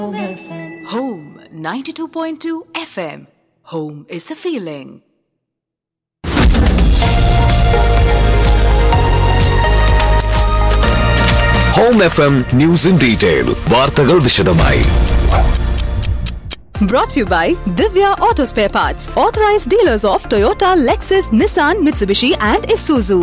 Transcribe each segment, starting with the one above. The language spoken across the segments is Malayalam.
Home 92.2 FM. Home is a feeling. Home F M news in detail വാർത്തകൾ വിശദമായി Brought to you by Divya Auto Spare Parts, authorized dealers of Toyota, Lexus, Nissan, Mitsubishi, and Isuzu.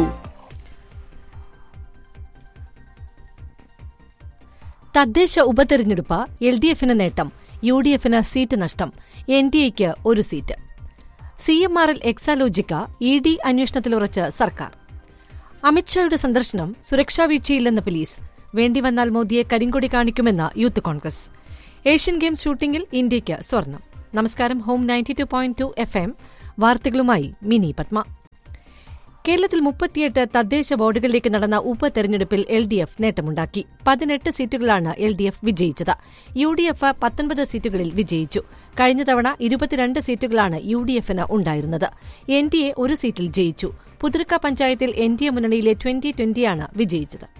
തദ്ദേശ ഉപതെരഞ്ഞെടുപ്പ് എൽ ഡി എഫിന് നേട്ടം യു ഡി എഫിന് സീറ്റ് നഷ്ടം എൻ ഡി എക്ക് ഒരു seat C M R L എക്സാലോജിക്ക ഇ ഡി അന്വേഷണത്തിലുറച്ച് സർക്കാർ അമിത്ഷായുടെ സന്ദർശനം സുരക്ഷാ വീഴ്ചയില്ലെന്ന് പോലീസ് വേണ്ടിവന്നാൽ മോദിയെ കരിങ്കൊടി കാണിക്കുമെന്ന് യൂത്ത് കോൺഗ്രസ് ഏഷ്യൻ ഗെയിംസ് ഷൂട്ടിംഗിൽ ഇന്ത്യയ്ക്ക് സ്വർണം നമസ്കാരം home ninety two point two F M വാർത്തകളുമായി മിനി പത്മ കേരളത്തിൽ മുപ്പത്തിയെട്ട് തദ്ദേശ വാർഡുകളിലേക്ക് നടന്ന ഉപതെരഞ്ഞെടുപ്പിൽ എൽ ഡി എഫ് നേട്ടമുണ്ടാക്കി പതിനെട്ട് സീറ്റുകളാണ് എൽ ഡി എഫ് വിജയിച്ചത് യു ഡി എഫ് പത്തൊൻപത് സീറ്റുകളിൽ വിജയിച്ചു കഴിഞ്ഞ തവണ ഇരുപത്തിരണ്ട് സീറ്റുകളാണ് യു ഡി എഫിന് ഉണ്ടായിരുന്നത് എൻ ഡി എ ഒരു സീറ്റിൽ ജയിച്ചു പുതുർക്ക പഞ്ചായത്തിൽ എൻ ഡി എ മുന്നണിയിലെ ട്വന്റി ട്വന്റിയാണ് വിജയിച്ചത്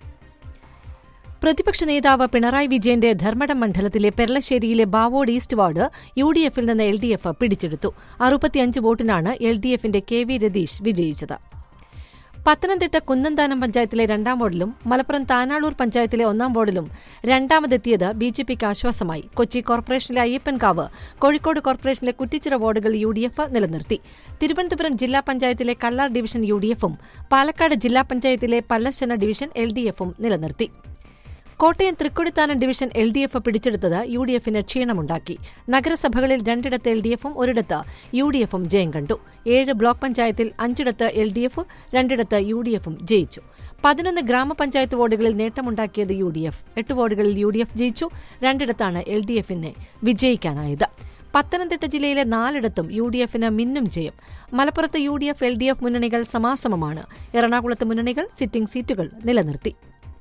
പ്രതിപക്ഷ നേതാവ് പിണറായി വിജയന്റെ ധർമ്മടം മണ്ഡലത്തിലെ പെരളശ്ശേരിയിലെ Bavode east ward U D എഫിൽ നിന്ന് എൽ ഡി എഫ് പിടിച്ചെടുത്തു അറുപത്തിയഞ്ച് വോട്ടിനാണ് എൽ ഡി എഫിന്റെ കെ വി രതീഷ് വിജയിച്ചത് പത്തനംതിട്ട കുന്നന്താനം പഞ്ചായത്തിലെ രണ്ടാം വാർഡിലും മലപ്പുറം താനാളൂർ പഞ്ചായത്തിലെ ഒന്നാം വാർഡിലും രണ്ടാമതെത്തിയത് ബി ജെ പിക്ക് ആശ്വാസമായി കൊച്ചി കോർപ്പറേഷനിലെ അയ്യപ്പൻകാവ് കോഴിക്കോട് കോർപ്പറേഷനിലെ കുറ്റിച്ചിറ വാർഡുകൾ യു ഡി എഫ് നിലനിർത്തി തിരുവനന്തപുരം ജില്ലാ പഞ്ചായത്തിലെ കല്ലാർ ഡിവിഷൻ യു ഡി എഫും പാലക്കാട് ജില്ലാ പഞ്ചായത്തിലെ പല്ലശ്ശന ഡിവിഷൻ എൽ ഡി എഫും നിലനിർത്തി Kottayam Thrikkodithanam division L D F പിടിച്ചെടുത്തത് യു ഡി എഫിന് ക്ഷീണമുണ്ടാക്കി നഗരസഭകളിൽ രണ്ടിടത്ത് എൽ ഡി എഫും ഒരിടത്ത് യു ഡി എഫും ജയം കണ്ടു ഏഴ് ബ്ലോക്ക് പഞ്ചായത്തിൽ അഞ്ചിടത്ത് എൽ ഡി എഫ് രണ്ടിടത്ത് യു ഡി എഫും ജയിച്ചു പതിനൊന്ന് ഗ്രാമപഞ്ചായത്ത് വാർഡുകളിൽ നേട്ടമുണ്ടാക്കിയത് യു ഡി എഫ് എട്ട് വാർഡുകളിൽ യു ഡി എഫ് ജയിച്ചു രണ്ടിടത്താണ് എൽ ഡി എഫിനെ വിജയിക്കാനായത് പത്തനംതിട്ട ജില്ലയിലെ നാലിടത്തും യു ഡി എഫിന് മിന്നും ജയം മലപ്പുറത്ത് U D F L D F മുന്നണികൾ സമാസമമാണ് എറണാകുളത്ത് മുന്നണികൾ സിറ്റിംഗ് സീറ്റുകൾ നിലനിർത്തി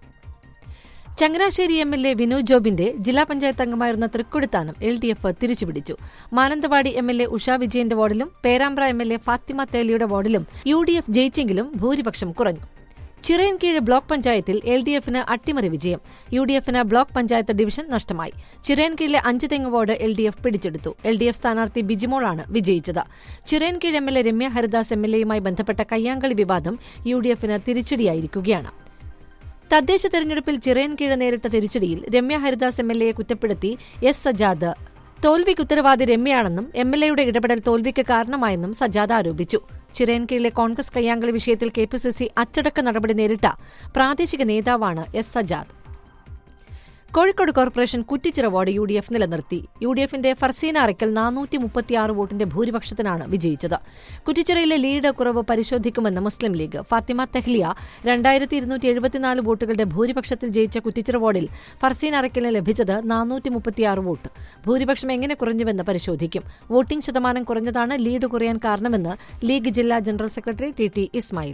Changanassery M L A Vinod ജോബിന്റെ ജില്ലാ പഞ്ചായത്ത് അംഗമായിരുന്ന തൃക്കൊടിത്താനം എൽ ഡി എഫ് തിരിച്ചുപിടിച്ചു Mananthavady M L A Usha വിജയന്റെ വാർഡിലും Perambra M L A Fathima തേലിയുടെ വാർഡിലും യു ഡി എഫ് ജയിച്ചെങ്കിലും ഭൂരിപക്ഷം കുറഞ്ഞു ചിറയൻകീഴ് ബ്ലോക്ക് പഞ്ചായത്തിൽ എൽ ഡി എഫിന് അട്ടിമറി വിജയം യു ഡി എഫിന് ബ്ലോക്ക് പഞ്ചായത്ത് ഡിവിഷൻ നഷ്ടമായി ചിറയൻകീഴിലെ അഞ്ച് തെങ്ങ് വാർഡ് എൽ ഡി എഫ് പിടിച്ചെടുത്തു എൽ ഡി എഫ് സ്ഥാനാർത്ഥി ബിജിമോളാണ് വിജയിച്ചത് Chirayinkeezhu M L A Ramya Haridas M L എയുമായി ബന്ധപ്പെട്ട കയ്യാങ്കളി വിവാദം യു ഡി എഫിന് തിരിച്ചടിയായിരിക്കുകയാണ് തദ്ദേശ തെരഞ്ഞെടുപ്പിൽ ചിറയൻകീഴ് നേരിട്ട തിരിച്ചടിയിൽ രമ്യ ഹരിദാസ് എം എൽ എയെ കുറ്റപ്പെടുത്തി എസ് സജാദ് തോൽവിക്ക് ഉത്തരവാദി രമ്യയാണെന്നും എം എൽ എയുടെ ഇടപെടൽ തോൽവിക്ക് കാരണമായെന്നും സജാദ് ആരോപിച്ചു ചിറയൻകീഴിലെ കോൺഗ്രസ് കയ്യാങ്കളി വിഷയത്തിൽ കെ പി സി സി അച്ചടക്ക നടപടി നേരിട്ട പ്രാദേശിക നേതാവാണ് S Sajad Kozhikode corporation Kuttichira ward U D F നിലനിർത്തി യു ഡി എഫിന്റെ ഫർസീന അറയ്ക്കൽ നാനൂറ്റി മുപ്പത്തിയാറ് വോട്ടിന്റെ ഭൂരിപക്ഷത്തിനാണ് വിജയിച്ചത് കുറ്റിച്ചിറയിലെ ലീഡ് കുറവ് പരിശോധിക്കുമെന്ന് മുസ്ലിം ലീഗ് ഫാത്തിമ തെഹ്ലിയ രണ്ടായിരത്തി ഇരുന്നൂറ്റി എഴുപത്തിനാല് വോട്ടുകളുടെ ഭൂരിപക്ഷത്തിൽ ജയിച്ച കുറ്റിച്ചിറ വാർഡിൽ ഫർസീൻ അറയ്ക്കലിന് ലഭിച്ചത് നാനൂറ്റി മുപ്പത്തിയാറ് വോട്ട് ഭൂരിപക്ഷം എങ്ങനെ കുറഞ്ഞുവെന്ന് പരിശോധിക്കും വോട്ടിംഗ് ശതമാനം കുറഞ്ഞതാണ് ലീഡ് കുറയാൻ കാരണമെന്ന് ലീഗ് ജില്ലാ general secretary T T Ismail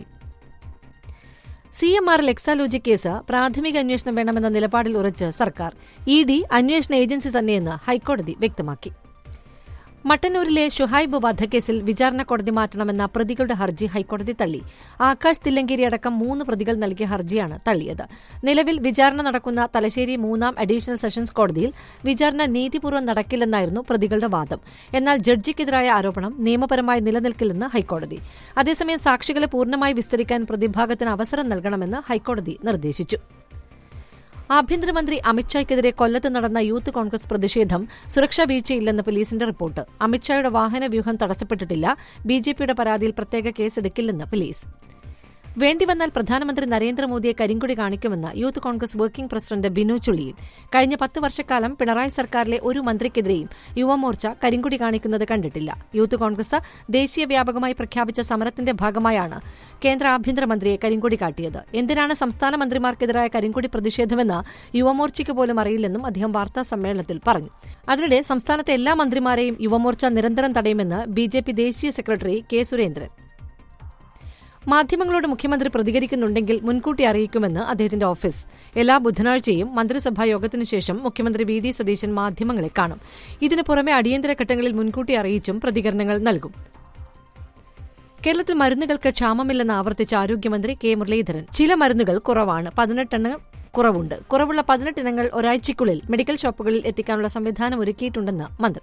C M R L എക്സാലോജി കേസ് പ്രാഥമിക അന്വേഷണം വേണമെന്ന നിലപാടിൽ ഉറച്ച് സർക്കാർ ഇ ഡി അന്വേഷണ ഏജൻസി തന്നെയെന്ന് ഹൈക്കോടതി വ്യക്തമാക്കി മട്ടന്നൂരിലെ ഷുഹൈബ് വധക്കേസിൽ വിചാരണ കോടതി മാറ്റണമെന്ന പ്രതികളുടെ ഹർജി ഹൈക്കോടതി തള്ളി ആകാശ് തില്ലങ്കേരി അടക്കം മൂന്ന് പ്രതികൾ നൽകിയ ഹർജിയാണ് തള്ളിയത് നിലവിൽ വിചാരണ നടക്കുന്ന തലശ്ശേരി മൂന്നാം അഡീഷണൽ സെഷൻസ് കോടതിയിൽ വിചാരണ നീതിപൂർവ്വം നടക്കില്ലെന്നായിരുന്നു പ്രതികളുടെ വാദം എന്നാൽ ജഡ്ജിക്കെതിരായ ആരോപണം നിയമപരമായി നിലനിൽക്കില്ലെന്ന് ഹൈക്കോടതി അതേസമയം സാക്ഷികളെ പൂർണ്ണമായി വിസ്തരിക്കാൻ പ്രതിഭാഗത്തിന് അവസരം നൽകണമെന്ന് ഹൈക്കോടതി നിർദ്ദേശിച്ചു ആഭ്യന്തരമന്ത്രി അമിത്ഷായ്ക്കെതിരെ കൊല്ലത്ത് നടന്ന യൂത്ത് കോൺഗ്രസ് പ്രതിഷേധം സുരക്ഷാ വീഴ്ചയില്ലെന്ന് പോലീസിന്റെ റിപ്പോർട്ട് അമിത്ഷായുടെ വാഹന വ്യൂഹം തടസ്സപ്പെട്ടിട്ടില്ല ബിജെപിയുടെ പരാതിയിൽ പ്രത്യേക കേസെടുക്കില്ലെന്ന് പോലീസ് വേണ്ടിവന്നാൽ പ്രധാനമന്ത്രി നരേന്ദ്രമോദിയെ കരിങ്കൊടി കാണിക്കുമെന്ന് youth Congress working president Binu Chulliyil കഴിഞ്ഞ പത്ത് വർഷക്കാലം പിണറായി സർക്കാരിലെ ഒരു മന്ത്രിക്കെതിരെയും യുവമോർച്ച കരിങ്കൊടി കാണിക്കുന്നത് കണ്ടിട്ടില്ല യൂത്ത് കോൺഗ്രസ് ദേശീയ വ്യാപകമായി പ്രഖ്യാപിച്ച സമരത്തിന്റെ ഭാഗമായാണ് കേന്ദ്ര ആഭ്യന്തരമന്ത്രിയെ കരിങ്കൊടി കാട്ടിയത് എന്തിനാണ് സംസ്ഥാന മന്ത്രിമാർക്കെതിരായ കരിങ്കൊടി പ്രതിഷേധമെന്ന് യുവമോർച്ചയ്ക്ക് പോലും അറിയില്ലെന്നും അദ്ദേഹം വാർത്താ സമ്മേളനത്തിൽ പറഞ്ഞു അതിനിടെ സംസ്ഥാനത്തെ എല്ലാ മന്ത്രിമാരെയും യുവമോർച്ച നിരന്തരം തടയുമെന്ന് ബിജെപി ദേശീയ സെക്രട്ടറി കെ സുരേന്ദ്രൻ മാധ്യമങ്ങളോട് മുഖ്യമന്ത്രി പ്രതികരിക്കുന്നുണ്ടെങ്കിൽ മുൻകൂട്ടി അറിയിക്കുമെന്ന് അദ്ദേഹത്തിന്റെ ഓഫീസ് എല്ലാ ബുധനാഴ്ചയും മന്ത്രിസഭാ യോഗത്തിനു ശേഷം മുഖ്യമന്ത്രി വി ഡി സതീശൻ മാധ്യമങ്ങളെ കാണും ഇതിനു പുറമെ അടിയന്തര ഘട്ടങ്ങളിൽ മുൻകൂട്ടി അറിയിച്ചും പ്രതികരണങ്ങൾ നൽകും കേരളത്തിൽ മരുന്നുകൾക്ക് ക്ഷാമമില്ലെന്ന് ആവർത്തിച്ച ആരോഗ്യമന്ത്രി കെ മുരളീധരൻ ചില മരുന്നുകൾ കുറവാണ് പതിനെട്ടെണ്ണം കുറവുണ്ട് കുറവുള്ള പതിനെട്ട് ഇനങ്ങൾ ഒരാഴ്ചയ്ക്കുള്ളിൽ മെഡിക്കൽ ഷോപ്പുകളിൽ എത്തിക്കാനുള്ള സംവിധാനം ഒരുക്കിയിട്ടുണ്ടെന്ന് മന്ത്രി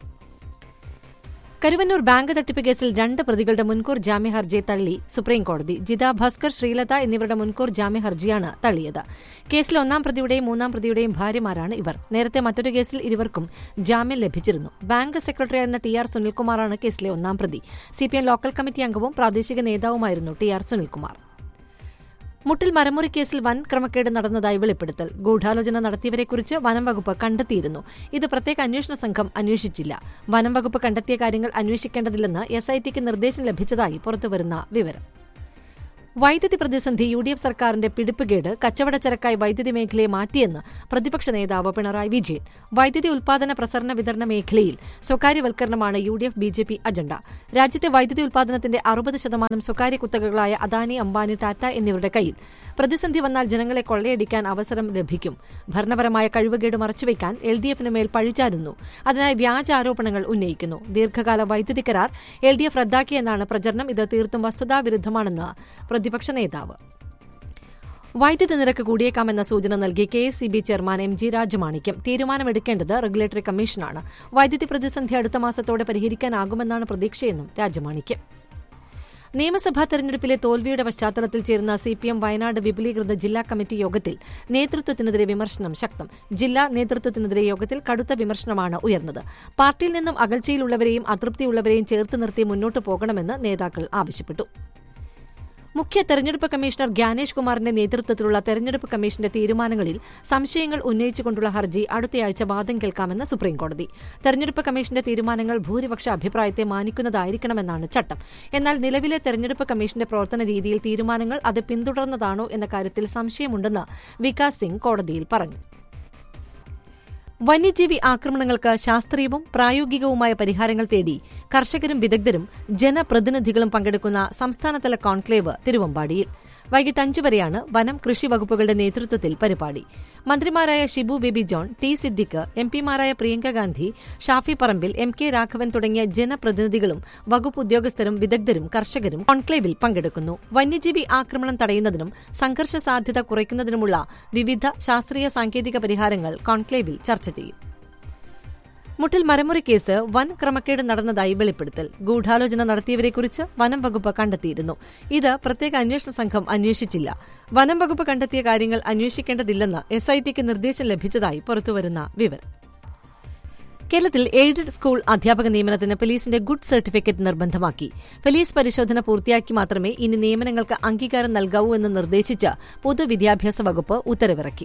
കരുവന്നൂർ ബാങ്ക് തട്ടിപ്പ് കേസിൽ രണ്ട് പ്രതികളുടെ മുൻകൂർ ജാമ്യ ഹർജി തള്ളി സുപ്രീംകോടതി ജിത ഭാസ്കർ ശ്രീലത എന്നിവരുടെ മുൻകൂർ ജാമ്യ ഹർജിയാണ് തള്ളിയത് കേസിൽ ഒന്നാം പ്രതിയുടെയും മൂന്നാം പ്രതിയുടെയും ഭാര്യമാരാണ് ഇവർ നേരത്തെ മറ്റൊരു കേസിൽ ഇരുവർക്കും ജാമ്യം ലഭിച്ചിരുന്നു ബാങ്ക് സെക്രട്ടറിയായിരുന്ന ടി ആർ സുനിൽകുമാറാണ് കേസിലെ ഒന്നാം പ്രതി സിപിഎം ലോക്കൽ കമ്മിറ്റി അംഗവും പ്രാദേശിക നേതാവുമായിരുന്നു ടി ആർ സുനിൽകുമാർ മുട്ടിൽ മരമുറി കേസിൽ വൻ ക്രമക്കേട് നടന്നതായി വെളിപ്പെടുത്തൽ ഗൂഢാലോചന നടത്തിയവരെക്കുറിച്ച് വനം വകുപ്പ് കണ്ടെത്തിയിരുന്നു ഇത് പ്രത്യേക അന്വേഷണ സംഘം അന്വേഷിച്ചില്ല വനം വകുപ്പ് കണ്ടെത്തിയ കാര്യങ്ങൾ അന്വേഷിക്കേണ്ടതില്ലെന്ന് എസ് ഐ ടിക്ക് നിർദ്ദേശം ലഭിച്ചതായി പുറത്തുവരുന്ന വിവരം വൈദ്യുതി പ്രതിസന്ധി യു ഡി എഫ് സർക്കാരിന്റെ പിടിപ്പുകേട് കച്ചവടച്ചരക്കായി വൈദ്യുതി മേഖലയെ മാറ്റിയെന്ന് പ്രതിപക്ഷ നേതാവ് പിണറായി വിജയൻ വൈദ്യുതി ഉൽപാദന പ്രസരണ വിതരണ മേഖലയിൽ സ്വകാര്യവൽക്കരണമാണ് U D F B J P agenda രാജ്യത്തെ വൈദ്യുതി ഉൽപാദനത്തിന്റെ അറുപത് ശതമാനം സ്വകാര്യ കുത്തകകളായ അദാനി അംബാനി ടാറ്റ എന്നിവരുടെ കയ്യിൽ പ്രതിസന്ധി വന്നാൽ ജനങ്ങളെ കൊള്ളയടിക്കാൻ അവസരം ലഭിക്കും ഭരണപരമായ കഴിവുകേട് മറച്ചുവെക്കാൻ എൽ ഡി എഫിന് മേൽ പഴിചാരുന്നു അതിനായി വ്യാജ ആരോപണങ്ങൾ ഉന്നയിക്കുന്നു ദീർഘകാല വൈദ്യുതി കരാർ എൽ ഡി എഫ് റദ്ദാക്കിയെന്നാണ് പ്രചരണം ഇത് തീർത്തും വസ്തുതാവിരുദ്ധമാണെന്ന് പ്രതിപക്ഷ നേതാവ് വൈദ്യുതി നിരക്ക് കൂടിയേക്കാമെന്ന സൂചന നൽകി K S C B chairman M G Rajamanickam തീരുമാനമെടുക്കേണ്ടത് റെഗുലേറ്ററി കമ്മീഷനാണ് വൈദ്യുതി പ്രതിസന്ധി അടുത്ത മാസത്തോടെ പരിഹരിക്കാനാകുമെന്നാണ് പ്രതീക്ഷയെന്നും രാജമാണിക്യം നിയമസഭാ തെരഞ്ഞെടുപ്പിലെ തോൽവിയുടെ പശ്ചാത്തലത്തിൽ ചേരുന്ന സിപിഎം വയനാട് വിപുലീകൃത ജില്ലാ കമ്മിറ്റി യോഗത്തിൽ നേതൃത്വത്തിനെതിരെ വിമർശനം ശക്തം ജില്ലാ നേതൃത്വത്തിനെതിരെ യോഗത്തിൽ കടുത്ത വിമർശനമാണ് ഉയർന്നത് പാർട്ടിയിൽ നിന്നും അകൽച്ചയിലുള്ളവരെയും അതൃപ്തിയുള്ളവരെയും ചേർത്ത് നിർത്തി മുന്നോട്ടു പോകണമെന്ന് നേതാക്കൾ ആവശ്യപ്പെട്ടു മുഖ്യ തെരഞ്ഞെടുപ്പ് കമ്മീഷണർ ഗ്യാനേഷ് കുമാറിന്റെ നേതൃത്വത്തിലുള്ള തെരഞ്ഞെടുപ്പ് കമ്മീഷന്റെ തീരുമാനങ്ങളിൽ സംശയങ്ങൾ ഉന്നയിച്ചുകൊണ്ടുള്ള ഹർജി അടുത്തയാഴ്ച വാദം കേൾക്കാമെന്ന് സുപ്രീംകോടതി തെരഞ്ഞെടുപ്പ് കമ്മീഷന്റെ തീരുമാനങ്ങൾ ഭൂരിപക്ഷ അഭിപ്രായത്തെ മാനിക്കുന്നതായിരിക്കണമെന്നാണ് ചട്ടം എന്നാൽ നിലവിലെ തെരഞ്ഞെടുപ്പ് കമ്മീഷന്റെ പ്രവർത്തന രീതിയിൽ തീരുമാനങ്ങൾ അത് പിന്തുടർന്നതാണോ എന്ന കാര്യത്തിൽ സംശയമുണ്ടെന്ന് വികാസ് സിംഗ് കോടതിയിൽ പറഞ്ഞു വന്യജീവി ആക്രമണങ്ങൾക്ക് ശാസ്ത്രീയവും പ്രായോഗികവുമായ പരിഹാരങ്ങൾ തേടി കർഷകരും വിദഗ്ധരും ജനപ്രതിനിധികളും പങ്കെടുക്കുന്ന സംസ്ഥാനതല കോൺക്ലേവ് തിരുവമ്പാടിയിൽ വൈകിട്ട് അഞ്ചു വരെയാണ് വനം കൃഷി വകുപ്പുകളുടെ നേതൃത്വത്തിൽ പരിപാടി മന്ത്രിമാരായ Shibu Baby John T Siddique M പിമാരായ പ്രിയങ്ക ഗാന്ധി ഷാഫി പറമ്പിൽ എം കെ രാഘവൻ തുടങ്ങിയ ജനപ്രതിനിധികളും വകുപ്പ് ഉദ്യോഗസ്ഥരും വിദഗ്ധരും കർഷകരും കോൺക്ലേവിൽ പങ്കെടുക്കുന്നു വന്യജീവി ആക്രമണം തടയുന്നതിനും സംഘർഷ സാധ്യത കുറയ്ക്കുന്നതിനുമുള്ള വിവിധ ശാസ്ത്രീയ സാങ്കേതിക പരിഹാരങ്ങൾ കോൺക്ലേവിൽ ചർച്ച ചെയ്യും മുട്ടിൽ മരമുറി കേസ് വൻ ക്രമക്കേട് നടന്നതായി വെളിപ്പെടുത്തൽ ഗൂഢാലോചന നടത്തിയവരെക്കുറിച്ച് വനം വകുപ്പ് കണ്ടെത്തിയിരുന്നു ഇത് പ്രത്യേക അന്വേഷണ സംഘം അന്വേഷിച്ചില്ല വനം വകുപ്പ് കണ്ടെത്തിയ കാര്യങ്ങൾ അന്വേഷിക്കേണ്ടതില്ലെന്ന് എസ് ഐ ടിക്ക് നിർദ്ദേശം ലഭിച്ചതായി പുറത്തുവരുന്ന വിവരം കേരളത്തിൽ എയ്ഡഡ് സ്കൂൾ അധ്യാപക നിയമനത്തിന് പോലീസിന്റെ ഗുഡ് സർട്ടിഫിക്കറ്റ് നിർബന്ധമാക്കി പോലീസ് പരിശോധന പൂർത്തിയാക്കി മാത്രമേ ഇനി നിയമനങ്ങൾക്ക് അംഗീകാരം നൽകാവൂ എന്ന് നിർദ്ദേശിച്ച് പൊതുവിദ്യാഭ്യാസ വകുപ്പ് ഉത്തരവിറക്കി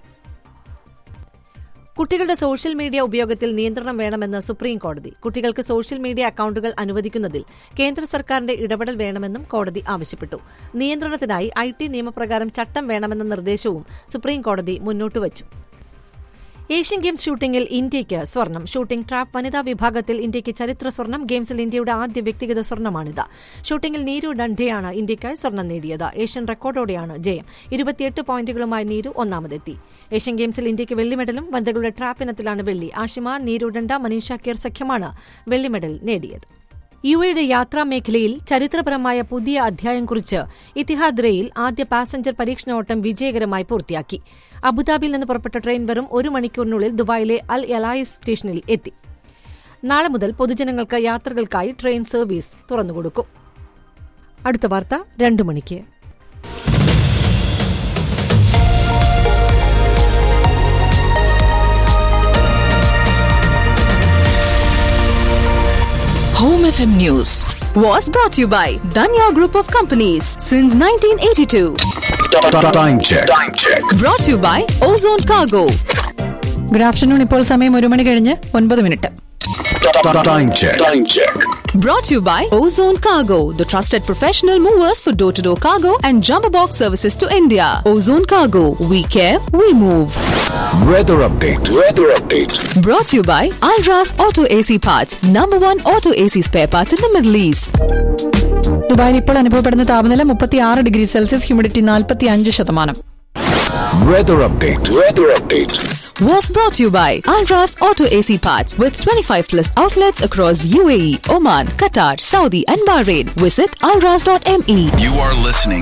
കുട്ടികളുടെ സോഷ്യൽ മീഡിയ ഉപയോഗത്തിൽ നിയന്ത്രണം വേണമെന്ന് സുപ്രീം കോടതി കുട്ടികൾക്ക് സോഷ്യൽ മീഡിയ അക്കൌണ്ടുകൾ അനുവദിക്കുന്നതിൽ കേന്ദ്ര സർക്കാരിന്റെ ഇടപെടൽ വേണമെന്നും കോടതി ആവശ്യപ്പെട്ടു നിയന്ത്രണത്തിനായി ഐ ടി നിയമപ്രകാരം ചട്ടം വേണമെന്ന നിർദ്ദേശവും സുപ്രീം കോടതി മുന്നോട്ടുവച്ചു ഏഷ്യൻ ഗെയിംസ് ഷൂട്ടിംഗിൽ ഇന്ത്യയ്ക്ക് സ്വർണം ഷൂട്ടിംഗ് ട്രാപ്പ് വനിതാ വിഭാഗത്തിൽ ഇന്ത്യയ്ക്ക് ചരിത്ര സ്വർണം ഗെയിംസിൽ ഇന്ത്യയുടെ ആദ്യ വ്യക്തിഗത സ്വർണമാണിത് ഷൂട്ടിംഗിൽ നീരു ഡണ്ഡയാണ് ഇന്ത്യയ്ക്കായി സ്വർണം നേടിയത് ഏഷ്യൻ റെക്കോർഡോടെയാണ് ജയം ഇരുപത്തിയെട്ട് പോയിന്റുകളുമായി നീരു ഒന്നാമതെത്തി ഏഷ്യൻ ഗെയിംസിൽ ഇന്ത്യയ്ക്ക് വെള്ളി മെഡലും വനിതകളുടെ ട്രാപ്പ് ഇനത്തിലാണ് വെള്ളി ആഷിമ നീരു ഡണ്ട മനീഷ കീർ സഖ്യമാണ് വെള്ളി മെഡൽ നേടിയത് യു എയുടെ യാത്രാ മേഖലയിൽ ചരിത്രപരമായ പുതിയ അധ്യായം കുറിച്ച് ഇത്തിഹാദ് റെയിൽ ആദ്യ പാസഞ്ചർ പരീക്ഷണോട്ടം വിജയകരമായി പൂർത്തിയാക്കി അബുദാബിയിൽ നിന്ന് പുറപ്പെട്ട ട്രെയിൻ വെറും ഒരു മണിക്കൂറിനുള്ളിൽ ദുബായിലെ അൽ എലായിസ് സ്റ്റേഷനിൽ എത്തി നാളെ മുതൽ പൊതുജനങ്ങൾക്ക് യാത്രകൾക്കായി ട്രെയിൻ സർവീസ് തുറന്നുകൊടുക്കും അടുത്ത വാർത്ത രണ്ടു മണിക്ക് Home FM News was brought to you by Danya Group of Companies since 1982. Time check. Time check. Brought to you by Ozone Cargo. Good afternoon ഇപ്പോൾ സമയം ഒരു മണി കഴിഞ്ഞ് ഒൻപത് minute Time check. Time check. Brought to you by Ozone Cargo, the trusted professional movers for door to door cargo and jumbo box services to India. Ozone Cargo, we care, we move. Weather update. Weather update. Brought to you by Alras Auto AC Parts, number one auto AC spare parts in the Middle East. ദുബായിൽ ഇപ്പോൾ അനുഭവപ്പെടുന്ന താപനില മുപ്പത്തി ആറ് ഡിഗ്രി സെൽഷ്യസ് ഹ്യൂമിഡിറ്റി നാൽപ്പത്തി അഞ്ച് ശതമാനം Weather update. Weather update. Was brought to you by Alras Auto AC Parts with 25 plus outlets across UAE, Oman, Qatar, Saudi, and Bahrain. Visit alras.me. You are listening